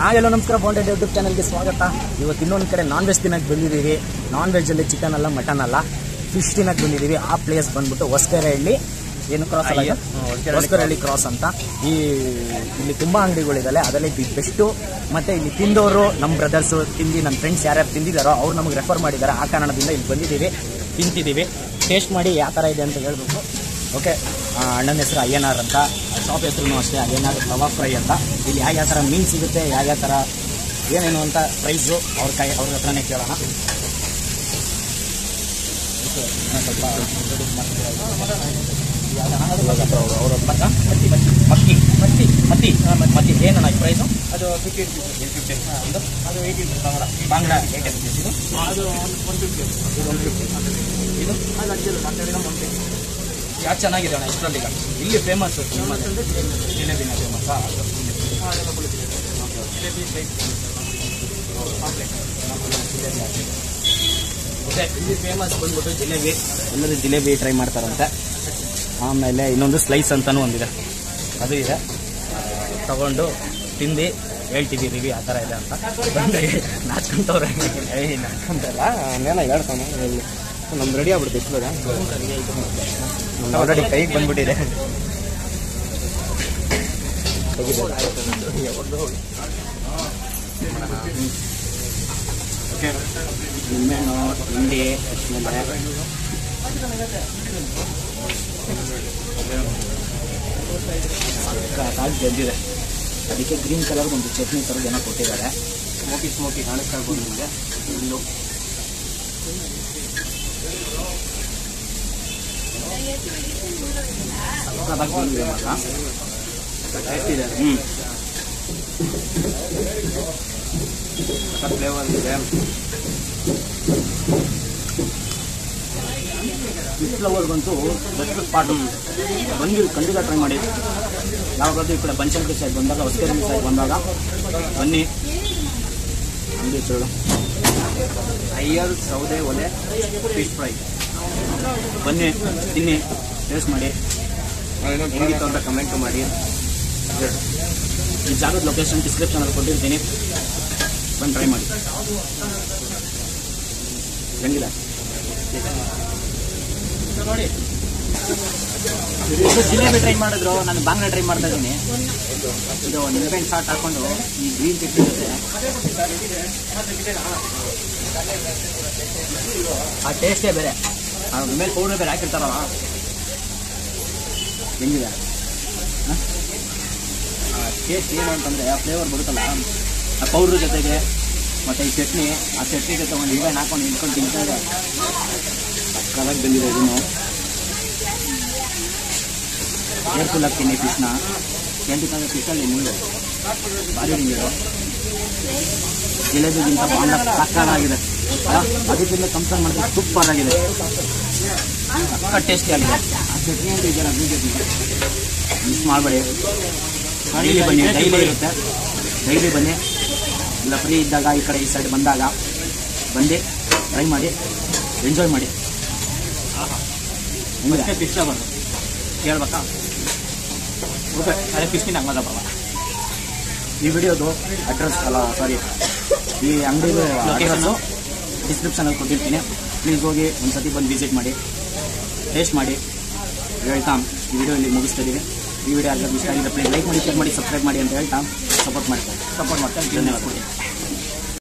Hi ಎಲ್ಲೋ ನಮಸ್ಕಾರ bonded YouTube ಚಾನಲ್ಗೆ ಸ್ವಾಗತ ಇವತ್ತು ಇನ್ನೊಂದು ಕಡೆ ನಾನ್ ವೆಜ್ ತಿನ್ನಕ್ಕೆ ಬಂದಿದ್ದೀವಿ ನಾನ್ ವೆಜ್ಜಲ್ಲಿ ಚಿಕನ್ ಅಲ್ಲ ಮಟನ್ ಅಲ್ಲ ಫಿಶ್ ತಿನ್ನಕ್ಕೆ ಬಂದಿದ್ದೀವಿ ಆ ಪ್ಲೇಸ್ ಬಂದ್ಬಿಟ್ಟು ಹೊಸಕೆರೆಹಳ್ಳಿ ಏನು ಕ್ರಾಸ್ ಅಲ್ಲ ಇದು? ಹೊಸಕೆರೆಹಳ್ಳಿ ಕ್ರಾಸ್ ಅಂತ ಈ ಇಲ್ಲಿ ತುಂಬ ಅಂಗಡಿಗಳಿದಾವೆ ಅದರಲ್ಲಿ ದಿ ಬೆಸ್ಟು ಮತ್ತು ಇಲ್ಲಿ ತಿಂದವರು ನಮ್ಮ ಬ್ರದರ್ಸು ತಿಂದು ನನ್ನ ಫ್ರೆಂಡ್ಸ್ ಯಾರ್ಯಾರು ತಿಂದಿದ್ದಾರೋ ಅವ್ರು ನಮಗೆ ರೆಫರ್ ಮಾಡಿದ್ದಾರೆ ಆ ಕಾರಣದಿಂದ ಇಲ್ಲಿ ಬಂದಿದ್ದೀವಿ ತಿಂತಿದ್ದೀವಿ ಟೇಸ್ಟ್ ಮಾಡಿ ಯಾವ ಥರ ಇದೆ ಅಂತ ಹೇಳ್ಬೇಕು ಓಕೆ ಅಣ್ಣನ ಹೆಸರು ಅಯ್ಯನಾರ್ ಅಂತ ಶಾಪ್ ಹೆಸರು ಅಷ್ಟೇ ಅಯ್ಯನಾರ್ ತವಾ ಫ್ರೈ ಅಂತ ಇಲ್ಲಿ ಯಾವ ಯಾವ ಥರ ಮೀನು ಸಿಗುತ್ತೆ ಯಾವ ಯಾವ ಥರ ಏನೇನು ಅಂತ ಪ್ರೈಸು ಅವ್ರ ಕೈ ಅವ್ರ ಹತ್ರನೇ ಕೇಳೋಣ ಓಕೆ, ಇನ್ನೊಂದ್ ಸ್ವಲ್ಪ introduce ಮಾಡ್ತೀರಾ ಇವಾಗ ಅವ್ರ ಹತ್ರ ಮತ್ತಿ ಮತ್ತಿ ಮಕ್ಕಿ ಮತ್ತಿ ಮತ್ತಿ ಮತ್ತಿ ಏನಣ್ಣ ಈ ಪ್ರೈಸು ಅದು ಫಿಫ್ಟೀನ್ ರುಪೀಸ್ ಫಿಫ್ಟೀನ್ ಇದು ಅದು eighteen Bangla Bangla eight rupees ಇದು ಅದು ಒನ್ ಫಿಫ್ಟಿ ಇದು ಒನ್ ಫಿಫ್ಟಿ ಇದು ಅದು ಹಂಚಿಲ್ಲ ಹನ್ನೆರಡು ಒನ್ ಫಿಫ್ಟಿ ಯಾಕೆ ಚೆನ್ನಾಗಿದೆ ಅಣ್ಣ ಇಷ್ಟರಲ್ಲಿ ಈಗ ಇಲ್ಲಿ ಫೇಮಸ್ ಜಿಲೇಬಿನ ಫೇಮಸ್ಸಾ ಅದೆಲ್ಲ ಕುಳಿತಿದೆ ಜಿಲೇಬಿ ಸ್ಲೈಸ್ ಓಕೆ ಇಲ್ಲಿ ಫೇಮಸ್ ಬಂದ್ಬಿಟ್ಟು ಜಿಲೇಬಿ ಎಲ್ಲರೂ ಜಿಲೇಬಿ ಟ್ರೈ ಮಾಡ್ತಾರಂತೆ ಆಮೇಲೆ ಇನ್ನೊಂದು ಸ್ಲೈಸ್ ಅಂತಲೂ ಒಂದಿದೆ ಅದು ಇದೆ ತಗೊಂಡು ತಿಂದು ಹೇಳ್ತೀವಿ ರಿವ್ಯೂ ಆ ಥರ ಇದೆ ಅಂತ ಬಂದು ನಾಚ್ಕೊಂತವ್ರೆ ಏಯ್ ನಾಚ್ಕೊಂತಲ್ಲ ಅವನ್ನೆಲ್ಲ ಹೇಳ್ತಾನೆ ನಮ್ದು ರೆಡಿ ಆಗ್ಬಿಡುತ್ತೆ ಎಷ್ಟು ಬೇಗ ಆಲ್ರೆಡಿ ಕೈಗೆ ಬಂದ್ಬಿಟ್ಟಿದೆ ನಿಂಬೆಹಣ್ಣು ಹಿಂಡಿ ಆಮೇಲೆ ಸಕ್ಕತ್ತಾಗಿ ಗೆದ್ದಿದೆ ಅದಕ್ಕೆ ಗ್ರೀನ್ ಕಲರ್ ಒಂದು ಚಟ್ನಿ ಥರದ್ದು ಏನೋ ಕೊಟ್ಟಿದ್ದಾರೆ ಸ್ಮೋಕಿ ಸ್ಮೋಕಿ ಕಾಣಿಸ್ತಾ ಇರ್ಬೋದು ನಿಮಗೆ ಇನ್ನು ಸಕ್ಕತ್ತಾಗಿ ಬಂದಿದೆ ಮಾತ್ರ ಟೇಸ್ಟ್ ಇದೆ ಹ್ಞೂ ಸಖತ್ ಫ್ಲೇವರ್ ಇದೆ ಬಿಸ್ಲವರ್ಗಂತೂ ಬೆಸ್ಟ್ ಸ್ಪಾಟು ಬಂದು ಖಂಡಿತ ಟ್ರೈ ಮಾಡಿ ಯಾವಾಗಾದ್ರೂ ಈ ಕಡೆ ಬನಶಂಕರಿ ಸೈಡ್ ಬಂದಾಗ ಹೊಸಕೆರೆ ಸೈಡ್ ಬಂದಾಗ ಬನ್ನಿ ಅಂಗಡಿ ಹೆಸರು ಅಯ್ಯರ್ ಸೌದೆ ಒಲೆ ಫಿಶ್ ಫ್ರೈ ಬನ್ನಿ ತಿನ್ನಿ ಟೇಸ್ಟ್ ಮಾಡಿ ಹೆಂಗಿತ್ತು ಅಂತ ಕಮೆಂಟ್ ಮಾಡಿ ಈ ಜಾಗದ ಲೊಕೇಶನ್ ಡಿಸ್ಕ್ರಿಪ್ಷನಲ್ಲಿ ಕೊಟ್ಟಿರ್ತೀನಿ ಬಂದು ಟ್ರೈ ಮಾಡಿ ಹೆಂಗಿದೆ ನೋಡಿ ಇದು ಜಿಲೇಬಿ ಟ್ರೈ ಮಾಡಿದ್ರು ನಾನು ಬಾಂಗ್ಲಾ ಟ್ರೈ ಮಾಡ್ತಾ ಇದ್ದೀನಿ ಇದು ನಿಂಬೆಹಣ್ಣು ಸಾಟ್ ಹಾಕೊಂಡು ಈ ಗ್ರೀನ್ ಚಟ್ನಿ ಜೊತೆ ಆ ಟೇಸ್ಟೇ ಬೇರೆ ಆ ಮೇಲೆ ಪೌಡರ್ ಬೇರೆ ಹಾಕಿರ್ತಾರಲ್ಲ ಹೆಂಗಿದೆ ಟೇಸ್ಟ್ ಏನು ಅಂತಂದರೆ ಆ ಫ್ಲೇವರ್ ಬರುತ್ತಲ್ಲ ಆ ಪೌಡ್ರ್ ಜೊತೆಗೆ ಮತ್ತು ಈ ಚಟ್ನಿ ಆ ಚಟ್ನಿ ಜೊತೆ ಒಂದು ನಿಂಬೆಹಣ್ಣು ಹಾಕೊಂಡು ನಿಂತ್ಕೊಂಡು ತಿಂತಾ ಇದೆ ಸಕ್ಕದಾಗಿ ಬಂದಿದೆ ಇದನ್ನು ಕೇರ್ಫುಲ್ ಹಾಕ್ತೀನಿ ಫಿಶ್ನ ಎಂತಕ್ಕಂದ್ರೆ ಫಿಶಲ್ಲಿ ಮುಳ್ಳು ಭಾರಿ ಹಿಂಗಿರೋ ಜಿಲೇಬಿಗಿಂತ ಬಾಂಡ ಸಕ್ಕದಾಗಿದೆ ಅದಕ್ಕಿಂತ ಕಂಪೇರ್ ಮಾಡಿದ್ರೆ ಸೂಪರ್ ಆಗಿದೆ ಸಕ್ಕ ಟೇಸ್ಟಿ ಆಗಿದೆ ಆ ಚಟ್ನಿ ಅಂತ ಇದೆಯಲ್ಲ ಬಿ ಚಟ್ನಿ ಮಿಸ್ ಮಾಡಬೇಡಿ ಡೈಲಿ ಬನ್ನಿ ಡೈಲಿ ಇರುತ್ತೆ ಡೈಲಿ ಬನ್ನಿ ಇಲ್ಲ ಫ್ರೀ ಇದ್ದಾಗ ಈ ಕಡೆ ಈ ಸೈಡ್ ಬಂದಾಗ ಬಂದು ಟ್ರೈ ಮಾಡಿ ಎಂಜಾಯ್ ಮಾಡಿ ಮತ್ತೆ ಫಿಶ್ ಬರೋದು ಹೇಳ್ಬೇಕಾ ಓಕೆ ಅದೇ ಫಿಫ್ಟೀನ್ ಹಂಗದ ಬರಲ್ಲ ಈ ವಿಡಿಯೋದು ಅಡ್ರೆಸ್ ಅಲ್ಲ ಸಾರಿ ಈ ಅಂಗಡಿ ಲೊಕೇಶನ್ನು ಡಿಸ್ಕ್ರಿಪ್ಷನಲ್ಲಿ ಕೊಟ್ಟಿರ್ತೀನಿ ಪ್ಲೀಸ್ ಹೋಗಿ ಒಂದು ಸತಿ ಬಂದು ವಿಸಿಟ್ ಮಾಡಿ ಟೇಸ್ಟ್ ಮಾಡಿ ಹೇಳ್ತಾ ಈ ವಿಡಿಯೋ ಇಲ್ಲಿ ಮುಗಿಸ್ತಾ ಇದ್ದೀವಿ ಈ ವಿಡಿಯೋ ಯಾರಿಗಾದ್ರು ಇಷ್ಟ ಆಗಿದೆ ಪ್ಲೀಸ್ ಲೈಕ್ ಮಾಡಿ ಶೇರ್ ಮಾಡಿ ಸಬ್ಸ್ಕ್ರೈಬ್ ಮಾಡಿ ಅಂತ ಹೇಳ್ತಾ ಸಪೋರ್ಟ್ ಮಾಡ್ತಾರೆ ಸಪೋರ್ಟ್ ಮಾಡ್ತಾರೆ ಧನ್ಯವಾದ ಕೊಡಿ